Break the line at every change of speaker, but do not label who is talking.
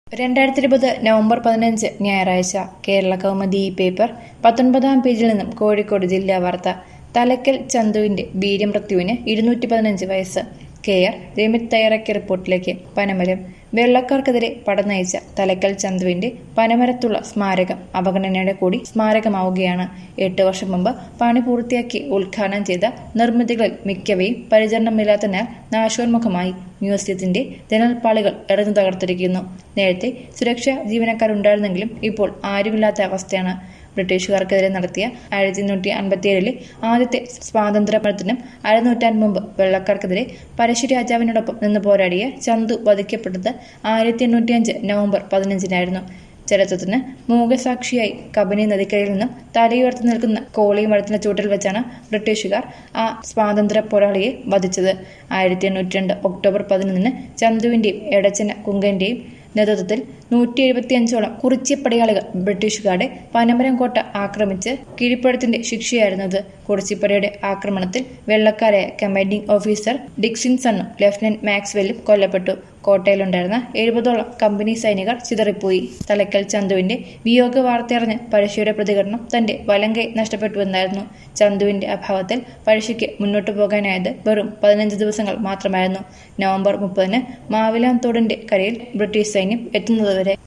രണ്ടായിരത്തി ഇരുപത് നവംബർ പതിനഞ്ച് ഞായറാഴ്ച കേരള കൗമുദി ഈ പേപ്പർ പത്തൊൻപതാം പേജിൽ നിന്നും കോഴിക്കോട് ജില്ലാ വാർത്ത തലക്കൽ ചന്തുവിന്റെ വീര്യമൃത്യുവിന് ഇരുന്നൂറ്റി പതിനഞ്ച് വയസ്സ് കെ ആർ രമിത് തയ്യാറാക്കിയ റിപ്പോർട്ടിലേക്ക് പനമരം വെള്ളക്കാർക്കെതിരെ പടനയിച്ച തലക്കൽ ചന്തുവിന്റെ പനമരത്തുള്ള സ്മാരകം അവഗണനയുടെ കൂടി സ്മാരകമാവുകയാണ് എട്ട് വർഷം മുമ്പ് പണി പൂർത്തിയാക്കി ഉദ്ഘാടനം ചെയ്ത നിർമ്മിതികളിൽ മിക്കവയും പരിചരണമില്ലാത്തതിനാൽ നാശോന്മുഖമായി മ്യൂസിയത്തിന്റെ ജനൽപ്പാളികൾ എറിഞ്ഞു തകർത്തിരിക്കുന്നു നേരത്തെ സുരക്ഷാ ജീവനക്കാരുണ്ടായിരുന്നെങ്കിലും ഇപ്പോൾ ആരുമില്ലാത്ത അവസ്ഥയാണ് ബ്രിട്ടീഷുകാർക്കെതിരെ നടത്തിയ ആയിരത്തി എണ്ണൂറ്റി അൻപത്തിയേഴിലെ ആദ്യത്തെ സ്വാതന്ത്ര്യപ്രദത്തിനും അരനൂറ്റാണ്ട് മുമ്പ് വെള്ളക്കാർക്കെതിരെ പരശുരാജാവിനോടൊപ്പം നിന്ന് പോരാടിയ ചന്തു വധിക്കപ്പെട്ടത് ആയിരത്തി എണ്ണൂറ്റിയഞ്ച് നവംബർ പതിനഞ്ചിനായിരുന്നു ചരിത്രത്തിന് മൂകസാക്ഷിയായി കബനി നദിക്കരയിൽ നിന്നും തലയുയർത്തി നിൽക്കുന്ന കോളി മരത്തിന്റെ ചൂട്ടിൽ വെച്ചാണ് ബ്രിട്ടീഷുകാർ ആ സ്വാതന്ത്ര്യ പോരാളിയെ വധിച്ചത് ആയിരത്തി എണ്ണൂറ്റി രണ്ട് ഒക്ടോബർ പതിനൊന്നിന് ചന്തുവിന്റെയും എടച്ചന കുങ്കന്റെയും നേതൃത്വത്തിൽ നൂറ്റി എഴുപത്തിയഞ്ചോളം കുറിച്ചിപ്പടയാളികൾ ബ്രിട്ടീഷുകാരുടെ പനമരം കോട്ട ആക്രമിച്ച് കീഴ്പ്പഴത്തിന്റെ ശിക്ഷയായിരുന്നത് കുറിച്ചിപ്പടയുടെ ആക്രമണത്തിൽ വെള്ളക്കാരായ കമാൻഡിംഗ് ഓഫീസർ ഡിക്സിൻസണും ലഫ്റ്റനന്റ് മാക്സ്വെല്ലും കൊല്ലപ്പെട്ടു കോട്ടയിലുണ്ടായിരുന്ന എഴുപതോളം കമ്പനി സൈനികർ ചിതറിപ്പോയി തലക്കൽ ചന്തുവിന്റെ വിയോഗ വാർത്തയറിഞ്ഞ് പഴശ്ശിയുടെ പ്രതികരണം തന്റെ വലങ്കൈ നഷ്ടപ്പെട്ടുവെന്നായിരുന്നു ചന്തുവിന്റെ അഭാവത്തിൽ പഴശ്ശിക്ക് മുന്നോട്ടു പോകാനായത് വെറും പതിനഞ്ച് ദിവസങ്ങൾ മാത്രമായിരുന്നു നവംബർ മുപ്പതിന് മാവിലാന്തോടിന്റെ കരയിൽ ബ്രിട്ടീഷ് സൈന്യം എത്തുന്നതുവരെ